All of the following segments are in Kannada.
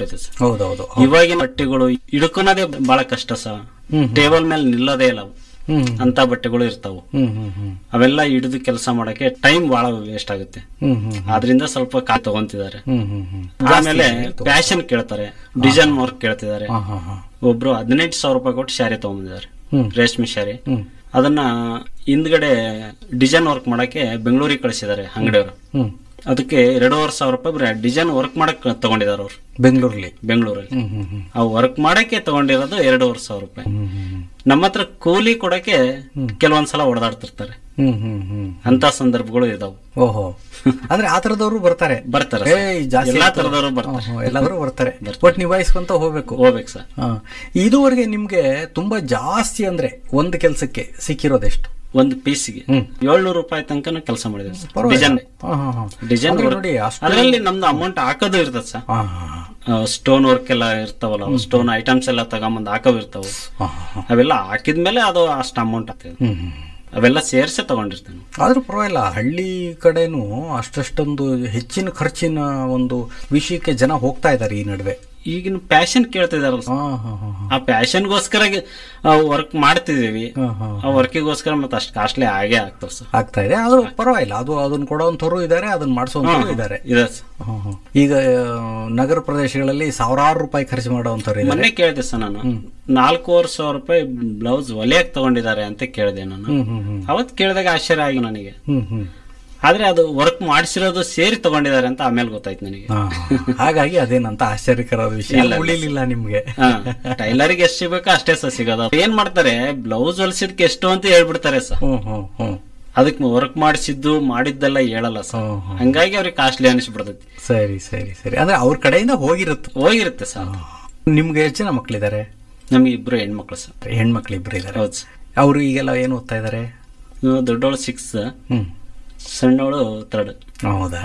ಇದೆ ಸರ್ ಹೌದೌದು ಇವಾಗಿನ ಬಟ್ಟೆಗಳು ಹಿಡ್ಕೊಳೋದೇ ಬಹಳ ಕಷ್ಟ ಸರ್ ಟೇಬಲ್ ಮೇಲೆ ನಿಲ್ಲೋದೇ ಇಲ್ಲ ಅವು ಹ್ಮ್ ಅಂತ ಬಟ್ಟೆಗಳು ಇರ್ತಾವು ಹ್ಮ್ ಹ್ಮ್ ಹ್ಮ್ ಅವೆಲ್ಲ ಹಿಡಿದು ಕೆಲಸ ಮಾಡಕ್ಕೆ ಟೈಮ್ ಬಹಳ ವೇಸ್ಟ್ ಆಗುತ್ತೆ ಹ್ಮ್ ಹ್ಮ್ ಆದ್ರಿಂದ ಸ್ವಲ್ಪ ಕಾ ತಗೊಂತಿದ್ದಾರೆ ಹ್ಮ್ ಹ್ಮ್ ಹ್ಮ್ ಆಮೇಲೆ ಫ್ಯಾಷನ್ ಕೇಳ್ತಾರೆ ಡಿಸೈನ್ ವರ್ಕ್ ಕೇಳ್ತಿದ್ದಾರೆ ಹಾ ಹಾ ಹಾ ಒಬ್ರು ಹದಿನೆಂಟು ಸಾವಿರ ರೂಪಾಯಿ ಕೊಟ್ಟು ಶಾರಿ ತಗೊಂಡಿದ್ದಾರೆ ಹ್ಮ್ ರೇಷ್ಮೆ ಶಾರಿ ಹ್ಮ್ ಅದನ್ನ ಹಿಂದ್ಗಡೆ ಡಿಸೈನ್ ವರ್ಕ್ ಮಾಡಕ್ಕೆ ಬೆಂಗಳೂರಿಗೆ ಕಳಿಸಿದ್ದಾರೆ ಅಂಗಡಿಯವರು ಹ್ಮ್ ಅದಕ್ಕೆ ಎರಡೂವರೆ ಸಾವಿರ ರೂಪಾಯಿ ಬರೀ ಡಿಸೈನ್ ವರ್ಕ್ ಮಾಡಕ್ ತಗೊಂಡಿದ್ದಾರೆ ಅವ್ರು ಬೆಂಗಳೂರಲ್ಲಿ ಬೆಂಗಳೂರಲ್ಲಿ ಹ್ಮ್ ಹ್ಮ್ ಹ್ಮ್ ಆ ವರ್ಕ್ ಮಾಡಕ್ಕೆ ತಗೊಂಡಿರೋದು ಎರಡೂವರೆ ಸಾವಿರ ರೂಪಾಯಿ ಹ್ಮ್ ಹ್ಮ್ ನಮ್ಮ ಹತ್ರ ಕೂಲಿ ಕೊಡಕ್ಕೆ ಕೆಲವೊಂದ್ಸಲ ಹೊಡೆದಾಡ್ತಿರ್ತಾರೆ ಹ್ಮ್ ಹ್ಮ್ ಹ್ಮ್ ಅಂತ ಸಂದರ್ಭಗಳು ಇದಾವೆ ಓಹೋ ಅಂದ್ರೆ ಆ ತರದವರು ಬರ್ತಾರೆ ಬರ್ತಾರೆ ಏ ಸರ್. ಜಾಸ್ತಿ ಎಲ್ಲಾ ಆಯ್ತು. ತರದವರು ಬರ್ತಾರೆ ಹ್ಮ್, ಹ್ಮ್, ಎಲ್ಲಾದ್ರು ಬರ್ತಾರೆ ಒಟ್ ನಿಭಾಯಿಸ್ಕೊಂತ ಹೋಗ್ಬೇಕು ಹೋಗ್ಬೇಕು ಸರ್ ಹಾ. ಇದುವರೆಗೆ ನಿಮ್ಗೆ ತುಂಬಾ ಜಾಸ್ತಿ ಅಂದ್ರೆ ಒಂದು ಕೆಲ್ಸಕ್ಕೆ ಸಿಕ್ಕಿರೋದೆಷ್ಟು ಒಂದು ಪೀಸ್ಗೆ ಏಳ್ನೂರು ರೂಪಾಯಿ ತನಕ ಕೆಲಸ ಮಾಡಿದೆ ಸರ್ ಪರವಾಗಿಲ್ಲ. ಡಿಸೈನ್ ಹಾ, ಹಾ, ಹಾ. ಡಿಸೈನ್ ಅಂದ್ರೆ ನೋಡಿ ಅಷ್ಟು ಅದರಲ್ಲಿ ನಮ್ದು ಅಮೌಂಟ್ ಹಾಕೋದು ಇರ್ತದೆ ಸರ್ ಹಾ, ಹಾ, ಹಾ. ಸ್ಟೋನ್ ವರ್ಕ್ ಎಲ್ಲ ಇರ್ತಾವಲ್ಲ ಸ್ಟೋನ್ ಐಟಮ್ಸ್ ಎಲ್ಲ ತಗೊಂಬಂದು ಹಾಕವ್ ಇರ್ತಾವ ಹಾ, ಹಾ, ಹಾ. ಅವೆಲ್ಲ ಹಾಕಿದ್ಮೇಲೆ ಅದು ಅಷ್ಟು ಅಮೌಂಟ್ ಆಗ್ತದೆ ಹ್ಮ್ ಹ್ಮ್ ಅವೆಲ್ಲ ಸೇರ್ಸೆ ತಗೊಂಡಿರ್ತೇನೆ ಆದ್ರೂ ಪರವಾಗಿಲ್ಲ ಹಳ್ಳಿ ಕಡೆನೂ ಅಷ್ಟಷ್ಟೊಂದು ಹೆಚ್ಚಿನ ಖರ್ಚಿನ ಒಂದು ವಿಷಯಕ್ಕೆ ಜನ ಹೋಗ್ತಾ ಇದ್ದಾರೆ ಈ ನಡುವೆ ಈಗಿನ ಪ್ಯಾಷನ್ ಕೇಳ್ತಿದಾರಲ್ಲ ಸರ್. ಹಾ ಹಾ ಹಾ ಹಾ. ಆ ಪ್ಯಾಷನ್ಗೋಸ್ಕರ ವರ್ಕ್ ಮಾಡ್ತಿದೀವಿ ಹಾ, ಹಾ. ಆ ವರ್ಕಿಗೋಸ್ಕರ ಮತ್ತೆ ಅಷ್ಟು ಕಾಸ್ಟ್ಲಿ ಆಗೇ ಆಗ್ತಾವ ಸರ್ ಆಗ್ತಾ ಇದೆ ಆದ್ರೂ ಪರವಾಗಿಲ್ಲ ಅದು ಅದನ್ನ ಕೊಡೋಂಥವ್ರು ಇದ್ದಾರೆ ಅದನ್ನ ಮಾಡಿಸೋಂಥವ್ರು ಇದ್ದಾರೆ ಇದೆ ಸರ್ ಹಾ, ಹಾ. ಈಗ ಆ, ನಗರ ಪ್ರದೇಶಗಳಲ್ಲಿ ಸಾವಿರಾರು ರೂಪಾಯಿ ಖರ್ಚು ಮಾಡೋಂಥವ್ರು ಇದ್ದಾರೆ ಮೊನ್ನೆ ಕೇಳಿದೆ ಸರ್ ನಾನು ನಾಲ್ಕೂವರೆ ಸಾವಿರ ರೂಪಾಯಿ ಬ್ಲೌಸ್ ಹೊಲಿಯಕ್ ತಗೊಂಡಿದ್ದಾರೆ ಅಂತ ಕೇಳಿದೆ ನಾನು ಹ್ಮ್ ಹ್ಮ್ ಹ್ಮ್ ಅವತ್ ಕೇಳಿದಾಗ ಆಶ್ಚರ್ಯ ಆಗಿ ನನಗೆ ಹ್ಮ್ ಹ್ಮ್ ಆದ್ರೆ ಅದು ವರ್ಕ್ ಮಾಡಿಸಿರೋದು ಸೇರಿ ತಗೊಂಡಿದ್ದಾರೆ ಅಂತ ಆಮೇಲೆ ಗೊತ್ತಾಯ್ತು ನನಗೆ ಹಾ, ಹಾ. ಹಾಗಾಗಿ ಅದೇನಂತ ಆಶ್ಚರ್ಯಕರ ವಿಷಯ ಉಳಿಲಿಲ್ಲ ನಿಮ್ಗೆ ಟೈಲರ್ಗೆ ಎಷ್ಟು ಸಿಗ್ಬೇಕೋ ಅಷ್ಟೇ ಸರ್ ಸಿಗೋದು ಅವ್ರು ಏನ್ ಮಾಡ್ತಾರೆ ಬ್ಲೌಸ್ ಹೊಲಿಸಿದ್ಕೆ ಎಷ್ಟು ಅಂತ ಹೇಳ್ಬಿಡ್ತಾರೆ ಸರ್ ಹ್ಮ್ ಹ್ಮ್ ಹ್ಮ್ ಅದಕ್ಕೆ ವರ್ಕ್ ಮಾಡಿಸಿದ್ದು ಮಾಡಿದ್ದೆಲ್ಲ ಹೇಳಲ್ಲ ಸರ್ ಹ್ಮ್, ಹ್ಮ್. ಹಂಗಾಗಿ ಅವ್ರಿಗೆ ಕಾಸ್ಟ್ಲಿ ಅನಿಸ್ಬಿಡ್ತೈತಿ ಸರಿ ಸರಿ ಸರಿ ಅಂದ್ರೆ ಅವ್ರ ಕಡೆಯಿಂದ ಹೋಗಿರುತ್ತೆ ಹೋಗಿರುತ್ತೆ ಸರ್ ನಿಮ್ಗೆ ಎಷ್ಟು ಜನ ಮಕ್ಳಿದ್ದಾರೆ ನಮ್ಗೆ ಇಬ್ರು ಹೆಣ್ಮಕ್ಳು ಸರ್ ಹೆಣ್ಮಕ್ಳು ಇಬ್ರು ಇದ್ದಾರೆ ಹೌದು ಸರ್ ಅವರು ಈಗೆಲ್ಲ ಏನು ಓದ್ತಾ ಇದ್ದಾರೆ ಇವ್ನು ದೊಡ್ಡವಳು ಸಿಕ್ಸ್ ಹ್ಮ್ ಸಣ್ಣವಳು ಥರ್ಡ್ ಹೌದಾ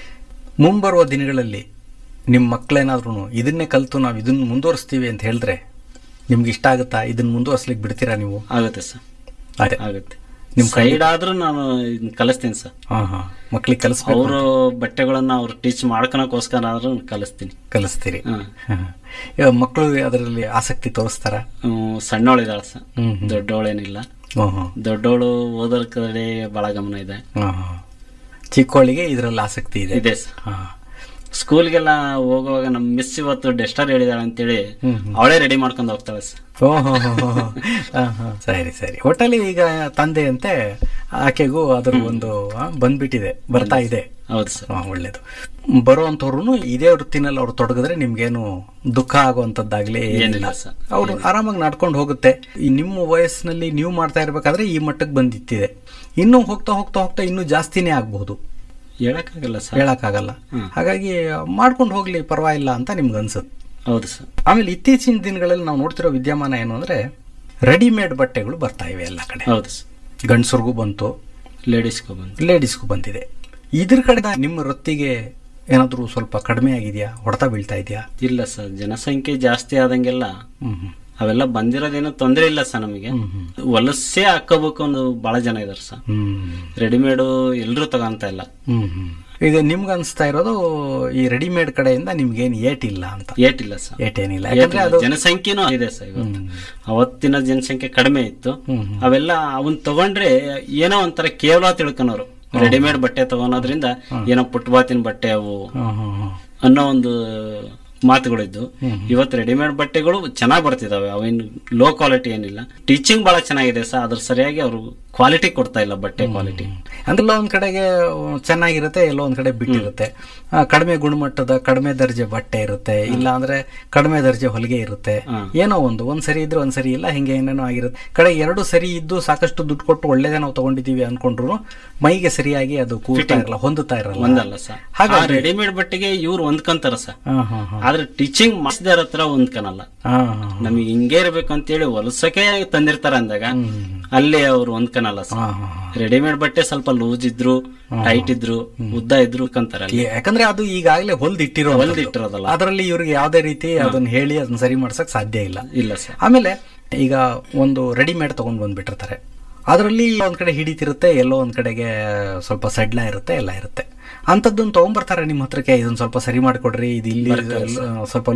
ಮುಂಬರುವ ದಿನಗಳಲ್ಲಿ ನಿಮ್ಮ ಮಕ್ಕಳೇನಾದ್ರೂ ಇದನ್ನೇ ಕಲ್ತು ನಾವು ಇದನ್ನ ಮುಂದುವರಿಸ್ತೀವಿ ಅಂತ ಹೇಳಿದ್ರೆ ನಿಮ್ಗೆ ಇಷ್ಟ ಆಗುತ್ತಾ ಇದನ್ನ ಮುಂದುವರ್ಸ್ಲಿಕ್ಕೆ ಬಿಡ್ತೀರಾ ನೀವು ಆಗುತ್ತೆ ಸರ್ ಅದೇ ಆಗುತ್ತೆ ನಿಮ್ ಸೈಡ್ ಆದ್ರೂ ನಾನು ಇದನ್ನ ಕಲಿಸ್ತೀನಿ ಸರ್ ಹಾ ಹಾ ಮಕ್ಳಿಗೆ ಕಲಿಸ್ಬೇಕು ಅವರು ಬಟ್ಟೆಗಳನ್ನ ಅವ್ರು ಟೀಚ್ ಮಾಡ್ಕೊಳಕೋಸ್ಕರ ಆದ್ರೂ ಕಲಿಸ್ತೀನಿ ಕಲಿಸ್ತೀರಿ ಹ್ಮ್. ಇವಾಗ ಮಕ್ಕಳು ಅದರಲ್ಲಿ ಆಸಕ್ತಿ ತೋರಿಸ್ತಾರ ಹ್ಮ್, ಸಣ್ಣವಳಿದಾಳೆ ಸರ್ ಹ್ಮ್ ಹ್ಮ್. ದೊಡ್ಡವಳೇನಿಲ್ಲ ಹ್ಮ್ ಹ್ಮ್ ದೊಡ್ಡವಳು ಓದೋರ್ ಕಡೆ ಬಹಳ ಗಮನ ಇದೆ ಹಾ, ಹಾ. ಚಿಕ್ಕವಳಿಗೆ ಇದರಲ್ಲಿ ಆಸಕ್ತಿ ಇದೆ ಇದೆ ಸರ್ ಹಾ. ಸ್ಕೂಲ್ಗೆಲ್ಲ ಹೋಗುವಾಗ ನಮ್ ಮಿಸ್ ಇವತ್ತು ಡೆಸ್ಟರ್ ಹೇಳಿದಾಳೆ ಅಂತೇಳಿ ಅವಳೇ ರೆಡಿ ಮಾಡ್ಕೊಂಡು ಹೋಗ್ತಾಳೆ ಸರ್ ಓ ಹೋ ಹೋ ಹೋ ಹೋ. ಹಾ, ಹಾ. ಸರಿ ಸರಿ ಒಟ್ಟಲ್ಲಿ ಈಗ ತಂದೆಯಂತೆ ಆಕೆಗೂ ಅದರ ಒಂದು ಆ, ಬಂದ್ಬಿಟ್ಟಿದೆ ಬರ್ತಾ ಇದೆ ಹೌದು ಸರ್ ಹಾ, ಒಳ್ಳೇದು ಬರುವಂತವ್ರು ಇದೇ ವೃತ್ತಿನಲ್ಲಿ ಅವ್ರು ತೊಡಗಿದ್ರೆ ನಿಮ್ಗೇನು ದುಃಖ ಆಗುವಂತದ್ದಾಗ್ಲಿ ಏನಿಲ್ಲ ಏನಿಲ್ಲ ಸರ್ ಅವ್ರು ಆರಾಮಾಗಿ ನಡ್ಕೊಂಡು ಹೋಗುತ್ತೆ ಈ ನಿಮ್ಮ ವಯಸ್ಸಿನಲ್ಲಿ ನೀವು ಮಾಡ್ತಾ ಇರ್ಬೇಕಾದ್ರೆ ಈ ಮಟ್ಟಕ್ಕೆ ಬಂದಿತ್ತಿದೆ ಇನ್ನು ಹೋಗ್ತಾ ಹೋಗ್ತಾ ಹೋಗ್ತಾ ಇನ್ನೂ ಜಾಸ್ತಿನೇ ಆಗ್ಬಹುದು ಹೇಳಕ್ಕಾಗಲ್ಲ ಸರ್ ಹೇಳಕ್ಕಾಗಲ್ಲ ಹಾಗಾಗಿ ಮಾಡ್ಕೊಂಡು ಹೋಗ್ಲಿ ಪರವಾಗಿಲ್ಲ ಅಂತ ನಿಮ್ಗೆ ಅನ್ಸುತ್ತೆ ಹೌದು ಸರ್ ಆಮೇಲೆ ಇತ್ತೀಚಿನ ದಿನಗಳಲ್ಲಿ ನಾವು ನೋಡ್ತಿರೋ ವಿದ್ಯಮಾನ ಏನು ಅಂದ್ರೆ ರೆಡಿಮೇಡ್ ಬಟ್ಟೆಗಳು ಬರ್ತಾ ಇವೆ ಎಲ್ಲ ಕಡೆ ಹೌದು ಸರ್ ಗಂಡಸರಿಗೂ ಬಂತು ಲೇಡೀಸ್ಗೂ ಬಂದು ಲೇಡೀಸ್ಗೂ ಬಂದಿದೆ ಇದ್ರ ಕಡೆ ನಿಮ್ಮ ವೃತ್ತಿಗೆ ಏನಾದರೂ ಸ್ವಲ್ಪ ಕಡಿಮೆ ಆಗಿದೆಯಾ ಹೊಡೆತ ಬೀಳ್ತಾ ಇದೆಯಾ ಇಲ್ಲ ಸರ್ ಜನಸಂಖ್ಯೆ ಜಾಸ್ತಿ ಆದಂಗೆಲ್ಲ ಹ್ಮ್ ಹ್ಮ್. ಅವೆಲ್ಲ ಬಂದಿರೋದೇನು ತೊಂದರೆ ಇಲ್ಲ ಸರ್ ನಮಗೆ ಹೊಲಸೇ ಹಾಕೋಬೇಕು ಒಂದು ಬಹಳ ಜನ ಇದಾರೆ ಸರ್ ಹ್ಮ್ ರೆಡಿಮೇಡು ಎಲ್ರೂ ತಗೊಂತ ಇಲ್ಲ ಹ್ಮ್ ಹ್ಮ್. ಈಗ ನಿಮ್ಗೆ ಅನಿಸ್ತಾ ಇರೋದು ಈ ರೆಡಿಮೇಡ್ ಕಡೆಯಿಂದ ನಿಮ್ಗೇನು ಏಟ್ ಇಲ್ಲ ಅಂತ ಏಟ್ ಇಲ್ಲ ಸರ್ ಏಟ್ ಏನಿಲ್ಲ ಯಾಕಂದ್ರೆ ಅದು ಜನಸಂಖ್ಯೆನೂ ಇದೆ ಸರ್ ಇವತ್ತು ಅವತ್ತಿನ ಜನಸಂಖ್ಯೆ ಕಡಿಮೆ ಇತ್ತು ಅವೆಲ್ಲ ಅವನ್ ತಗೊಂಡ್ರೆ ಏನೋ ಒಂಥರ ಕೇವಲ ತಿಳ್ಕೊನೋರು ರೆಡಿಮೇಡ್ ಬಟ್ಟೆ ತಗೊಳೋದ್ರಿಂದ ಏನೋ ಪುಟ್ಬಾತಿನ ಬಟ್ಟೆ ಅವು ಹ್ಮ್ ಹ್ಮ್ ಹ್ಮ್. ಅನ್ನೋ ಒಂದು ಮಾತುಗಳಿದ್ದು ಇವತ್ತು ರೆಡಿಮೇಡ್ ಬಟ್ಟೆಗಳು ಚೆನ್ನಾಗಿ ಬರ್ತಿದಾವೆ ಅವೇನು ಲೋ ಕ್ವಾಲಿಟಿ ಏನಿಲ್ಲ ಟೀಚಿಂಗ್ ಬಹಳ ಚೆನ್ನಾಗಿದೆ ಸರ್ ಅದ್ರ ಸರಿಯಾಗಿ ಅವರು ಕ್ವಾಲಿಟಿ ಕೊಡ್ತಾ ಇಲ್ಲ ಬಟ್ಟೆ ಕ್ವಾಲಿಟಿ ಅಂದ್ರೆ ಎಲ್ಲೋ ಒಂದ್ ಕಡೆಗೆ ಚೆನ್ನಾಗಿರುತ್ತೆ ಎಲ್ಲೋ ಒಂದ್ ಕಡೆ ಬಿಟ್ಟಿರುತ್ತೆ ಆ, ಕಡಿಮೆ ಗುಣಮಟ್ಟದ ಕಡಿಮೆ ದರ್ಜೆ ಬಟ್ಟೆ ಇರುತ್ತೆ ಇಲ್ಲ ಅಂದ್ರೆ ಕಡಿಮೆ ದರ್ಜೆ ಹೊಲಿಗೆ ಇರುತ್ತೆ ಏನೋ ಒಂದು ಒಂದ್ ಸರಿ ಇದ್ರೆ ಒಂದ್ ಸರಿ ಇಲ್ಲ ಹಿಂಗೆ ಏನೇನೋ ಆಗಿರುತ್ತೆ ಕಡೆ ಎರಡು ಸರಿ ಇದ್ದು ಸಾಕಷ್ಟು ದುಡ್ಡು ಕೊಟ್ಟು ಒಳ್ಳೇದೇ ನಾವು ತಗೊಂಡಿದೀವಿ ಅನ್ಕೊಂಡ್ರು ಮೈಗೆ ಸರಿಯಾಗಿ ಅದು ಕೂರ್ತಾ ಇರಲ್ಲ ಹೊಂದುತ್ತಾ ಇರಲ್ಲ ಒಂದಲ್ಲ ಸರ್ ಆ ರೆಡಿಮೇಡ್ ಬಟ್ಟೆಗೆ ಇವ್ರು ಹೊಂದ್ಕೊಂತಾರ ಸರ್ ಹಾ ಹಾ ಹಾ ಆದ್ರೆ ಟೀಚಿಂಗ್ ಮಾಡಿಸಿದಾರ ಹತ್ರ ಹೊಂದ್ಕನಲ್ಲ ಹಾ ಹಾ ನಮಗೆ ಹಿಂಗೆ ಇರ್ಬೇಕು ಅಂತೇಳಿ ಹೊಲಸಕ್ಕೆ ತಂದಿರ್ತಾರ ಅಂದಾಗ ಅಲ್ಲಿ ಅವ್ರು ಹೊಂದ್ಕನಲ್ಲ ಸರ್ ಹಾ ಹಾ ರೆಡಿಮೇಡ್ ಬಟ್ಟೆ ಸ್ವಲ್ಪ ಲೂಸ್ ಇದ್ರು ಟೈಟ್ ಇದ್ರು ಉದ್ದ ಇದ್ರು ಕಂತಾರ ಅಲ್ಲಿ ಯಾಕಂದ್ರೆ ಅದು ಈಗಾಗಲೇ ಹೊಲ್ದಿಟ್ಟಿರೋ ಹೊಲ್ದಿಟ್ಟಿರೋದಲ್ಲ. ಅದರಲ್ಲಿ ಇವ್ರಿಗೆ ಯಾವ್ದೇ ರೀತಿ ಅದನ್ನ ಹೇಳಿ ಅದನ್ನ ಸರಿ ಮಾಡ್ಸಕ್ ಸಾಧ್ಯ ಇಲ್ಲ ಇಲ್ಲ ಸರ್ ಆಮೇಲೆ ಈಗ ಒಂದು ರೆಡಿಮೇಡ್ ತಗೊಂಡ್ ಬಂದ್ಬಿಟ್ಟಿರ್ತಾರೆ ಅದರಲ್ಲಿ ಒಂದ್ ಕಡೆ ಹಿಡಿತಿರುತ್ತೆ ಎಲ್ಲೋ ಒಂದ್ ಕಡೆಗೆ ಸ್ವಲ್ಪ ಸಡ್ಲ ಇರುತ್ತೆ ಎಲ್ಲ ಇರುತ್ತೆ ಅಂಥದ್ದನ್ನ ತಗೊಂಡ್ಬರ್ತಾರೆ ನಿಮ್ಮ ಹತ್ರಕ್ಕೆ ಇದನ್ನ ಸ್ವಲ್ಪ ಸರಿ ಮಾಡಿಕೊಡ್ರಿ ಇದು ಇಲ್ಲಿ ಸ್ವಲ್ಪ